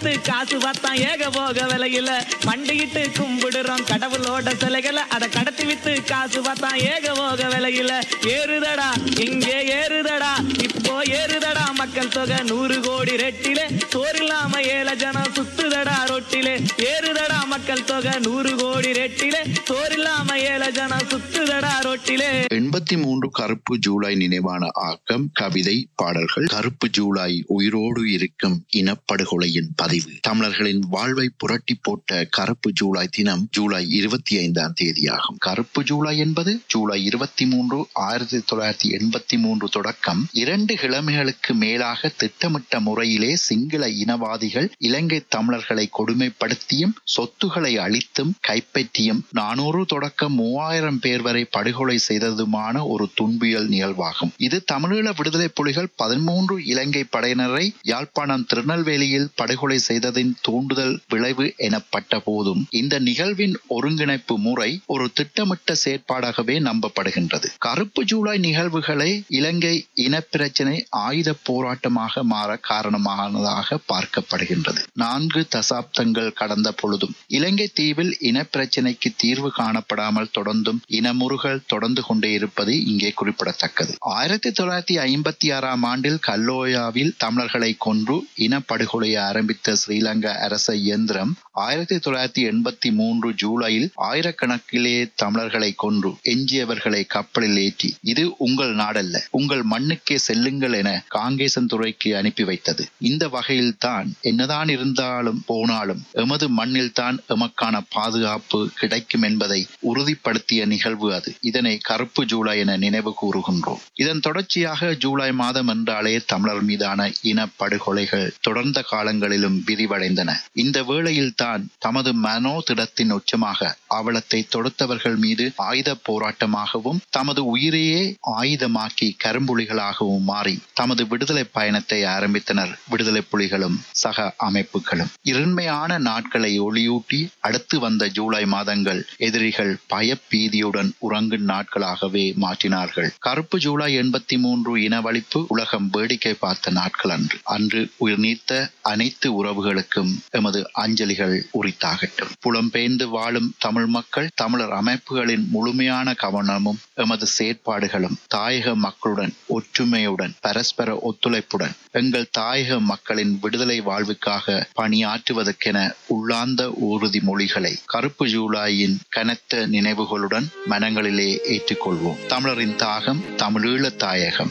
with காசு பார்த்தான் ஏக போக விலையில மண்டியிட்டு கும்பிடுறோம் கடவுளோட சிலைகளை அட கடத்தி வித்து காசு பார்த்தான் ஏக போக விலையில ஏறுதடா இங்கே ஏறுதடா இப்போ ஏறுதடா மக்கள் தொகை நூறு கோடி ரெட்டிலே சோறில்லாம ஏழ ஜனம் சுத்துதடா ரொட்டிலே ஏறுதடா மக்கள் தொகை நூறு கோடி ரெட்டிலே சோறில்லாம ஏழ ஜனம் சுத்துதடா ரொட்டிலே எண்பத்தி மூன்று கருப்பு ஜூலை நினைவான ஆக்கம் கவிதை பாடல்கள் கருப்பு ஜூலை உயிரோடு இருக்கும் இனப்படுகொலையின் பதிவு தமிழர்களின் வாழ்வை புரட்டி போட்ட கருப்பு ஜூலை தினம் ஜூலை இருபத்தி ஐந்தாம் தேதியாகும் கருப்பு ஜூலை என்பது ஜூலை இருபத்தி மூன்று ஆயிரத்தி தொள்ளாயிரத்தி எண்பத்தி மூன்று தொடக்கம் இரண்டு கிழமைகளுக்கு மேலாக திட்டமிட்ட முறையிலே சிங்கள இனவாதிகள் இலங்கை தமிழர்களை கொடுமைப்படுத்தியும் சொத்துக்களை அழித்தும் கைப்பற்றியும் நானூறு தொடக்கம் மூவாயிரம் பேர் வரை படுகொலை செய்ததுமான ஒரு துன்பியல் நிகழ்வாகும் இது தமிழீழ விடுதலை புலிகள் பதிமூன்று இலங்கை படையினரை யாழ்ப்பாணம் திருநெல்வேலியில் படுகொலை செய்ததின் தூண்டுதல் விளைவு எனப்பட்ட போதும் இந்த நிகழ்வின் ஒருங்கிணைப்பு முறை ஒரு திட்டமிட்ட செயற்பாடாகவே நம்பப்படுகின்றது கருப்பு ஜூலை நிகழ்வுகளை இலங்கை இனப்பிரச்சினை ஆயுத போராட்டமாக மாற காரணமானதாக பார்க்கப்படுகின்றது நான்கு தசாப்தங்கள் கடந்த பொழுதும் இலங்கை தீவில் இனப்பிரச்சினைக்கு தீர்வு காணப்படாமல் தொடர்ந்தும் இனமுறுகள் தொடர்ந்து கொண்டே இருப்பது இங்கே குறிப்பிடத்தக்கது ஆயிரத்தி தொள்ளாயிரத்தி ஐம்பத்தி ஆறாம் ஆண்டில் கல்லோயாவில் தமிழர்களை கொன்று இனப்படுகொலையை ஆரம்பித்த ஸ்ரீலங்கா அரச இயந்திரம் ஆயிரத்தி தொள்ளாயிரத்தி எண்பத்தி மூன்று ஜூலையில் ஆயிரக்கணக்கிலே தமிழர்களை கொன்று எஞ்சியவர்களை கப்பலில் ஏற்றி இது உங்கள் நாடல்ல உங்கள் மண்ணுக்கே செல்லுங்கள் என காங்கேசன் துறைக்கு அனுப்பி வைத்தது இந்த வகையில் தான் என்னதான் இருந்தாலும் போனாலும் எமது மண்ணில் தான் எமக்கான பாதுகாப்பு கிடைக்கும் என்பதை உறுதிப்படுத்திய நிகழ்வு அது இதனை கருப்பு ஜூலை என நினைவு கூறுகின்றோம் இதன் தொடர்ச்சியாக ஜூலை மாதம் என்றாலே தமிழர் மீதான இன படுகொலைகள் தொடர்ந்த காலங்களிலும் விரிவடைந்தன இந்த வேளையில் தான் தமது மனோதிடத்தின் உச்சமாக அவலத்தை தொடுத்தவர்கள் மீது ஆயுத போராட்டமாகவும் தமது உயிரையே ஆயுதமாக்கி கரும்புலிகளாகவும் மாறி தமது விடுதலை பயணத்தை ஆரம்பித்தனர் விடுதலை புலிகளும் சக அமைப்புகளும் இருண்மையான நாட்களை ஒளியூட்டி அடுத்து வந்த ஜூலை மாதங்கள் எதிரிகள் பயப்பீதியுடன் உறங்கும் நாட்களாகவே மாற்றினார்கள் கருப்பு ஜூலை எண்பத்தி மூன்று இனவழிப்பு உலகம் வேடிக்கை பார்த்த நாட்கள் அன்று அன்று உயிர் நீத்த அனைத்து உறவுகளுக்கும் எமது அஞ்சலிகள் உரித்தாகட்டும் புலம்பெயர்ந்து வாழும் தமிழ் மக்கள் தமிழர் அமைப்புகளின் முழுமையான கவனமும் எமது செயற்பாடுகளும் தாயக மக்களுடன் ஒற்றுமையுடன் பரஸ்பர ஒத்துழைப்புடன் எங்கள் தாயக மக்களின் விடுதலை வாழ்வுக்காக பணியாற்றுவதற்கென உள்ளார்ந்த உறுதிமொழிகளை கருப்பு ஜூலாயின் கனத்த நினைவுகளுடன் மனங்களிலே ஏற்றுக்கொள்வோம் தமிழரின் தாகம் தமிழீழ தாயகம்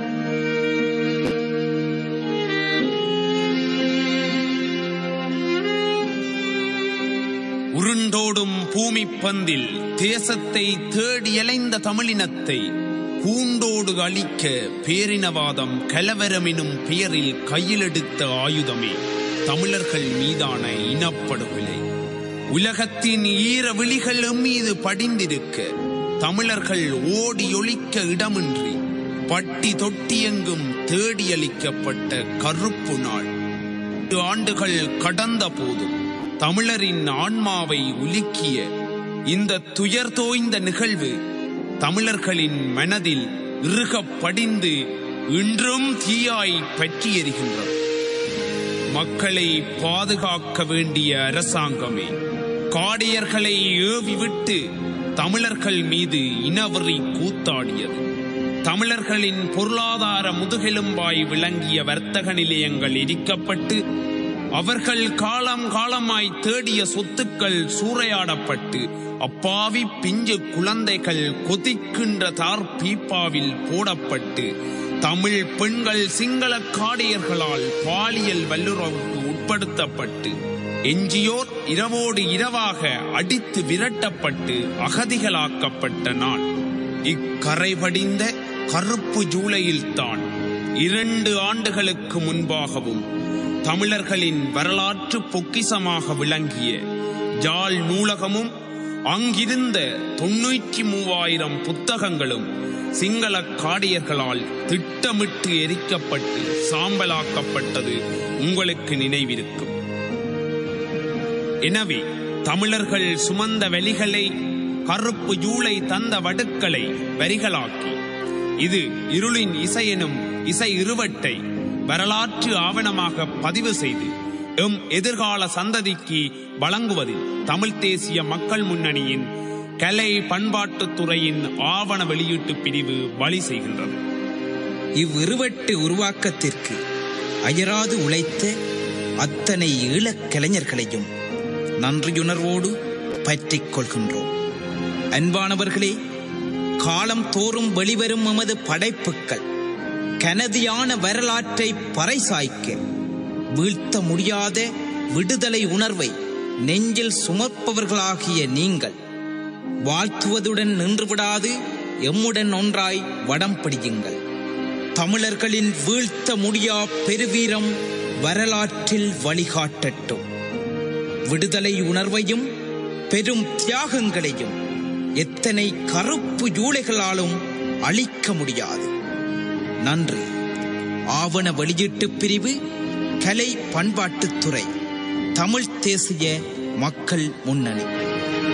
உருண்டோடும் பூமி பந்தில் தேசத்தை தேடி அலைந்த தமிழினத்தை பூண்டோடு அழிக்க பேரினவாதம் கலவரமெனும் பெயரில் கையிலெடுத்த ஆயுதமே தமிழர்கள் மீதான இனப்படுகொலை உலகத்தின் ஈர விழிகள் மீது படிந்திருக்க தமிழர்கள் ஓடி ஒழிக்க இடமின்றி பட்டி தொட்டியெங்கும் தேடியளிக்கப்பட்ட கருப்பு நாள் எட்டு ஆண்டுகள் கடந்த போதும் தமிழரின் ஆன்மாவை உலுக்கிய இந்த துயர் தோய்ந்த நிகழ்வு தமிழர்களின் மனதில் இறுகப் படிந்து இன்றும் தீயாய் பற்றி எரிகின்றது மக்களை பாதுகாக்க வேண்டிய அரசாங்கமே காடியர்களை ஏவி விட்டு தமிழர்கள் மீது இனவெறி கூத்தாடியது தமிழர்களின் பொருளாதார முதுகெலும்பாய் விளங்கிய வர்த்தக நிலையங்கள் இடிக்கப்பட்டு அவர்கள் காலம் காலமாய் தேடிய சொத்துக்கள் சூறையாடப்பட்டு அப்பாவி பிஞ்சு குழந்தைகள் கொதிக்கின்ற தார் பீப்பாவில் போடப்பட்டு தமிழ் பெண்கள் சிங்கள காடியர்களால் பாலியல் வல்லுறவுக்கு உட்படுத்தப்பட்டு எஞ்சியோர் இரவோடு இரவாக அடித்து விரட்டப்பட்டு அகதிகளாக்கப்பட்ட நாள் இக்கரை படிந்த கருப்பு ஜூலையில்தான் இரண்டு ஆண்டுகளுக்கு முன்பாகவும் தமிழர்களின் வரலாற்று பொக்கிசமாக விளங்கிய ஜாழ் நூலகமும் அங்கிருந்த தொன்னூற்றி மூவாயிரம் புத்தகங்களும் சிங்கள காடியர்களால் திட்டமிட்டு எரிக்கப்பட்டு சாம்பலாக்கப்பட்டது உங்களுக்கு நினைவிருக்கும் எனவே தமிழர்கள் சுமந்த வெளிகளை கருப்பு ஜூலை தந்த வடுக்களை வரிகளாக்கி இது இருளின் இசையெனும் இசை இருவட்டை வரலாற்று ஆவணமாக பதிவு செய்து எம் எதிர்கால சந்ததிக்கு வழங்குவதில் தமிழ் தேசிய மக்கள் முன்னணியின் கலை பண்பாட்டுத் துறையின் ஆவண வெளியீட்டு பிரிவு வழி செய்கின்றது இவ்விருவட்டு உருவாக்கத்திற்கு அயராது உழைத்த அத்தனை ஈழக் கலைஞர்களையும் நன்றியுணர்வோடு பற்றிக் கொள்கின்றோம் அன்பானவர்களே காலம் தோறும் வெளிவரும் எமது படைப்புக்கள் கனதியான வரலாற்றை பறைசாய்க்க வீழ்த்த முடியாத விடுதலை உணர்வை நெஞ்சில் சுமப்பவர்களாகிய நீங்கள் வாழ்த்துவதுடன் நின்றுவிடாது எம்முடன் ஒன்றாய் வடம் பிடியுங்கள் தமிழர்களின் வீழ்த்த முடியா பெருவீரம் வரலாற்றில் வழிகாட்டட்டும் விடுதலை உணர்வையும் பெரும் தியாகங்களையும் எத்தனை கருப்பு ஜூளைகளாலும் அழிக்க முடியாது நன்றி ஆவண வெளியீட்டு பிரிவு கலை பண்பாட்டுத்துறை தமிழ் தேசிய மக்கள் முன்னணி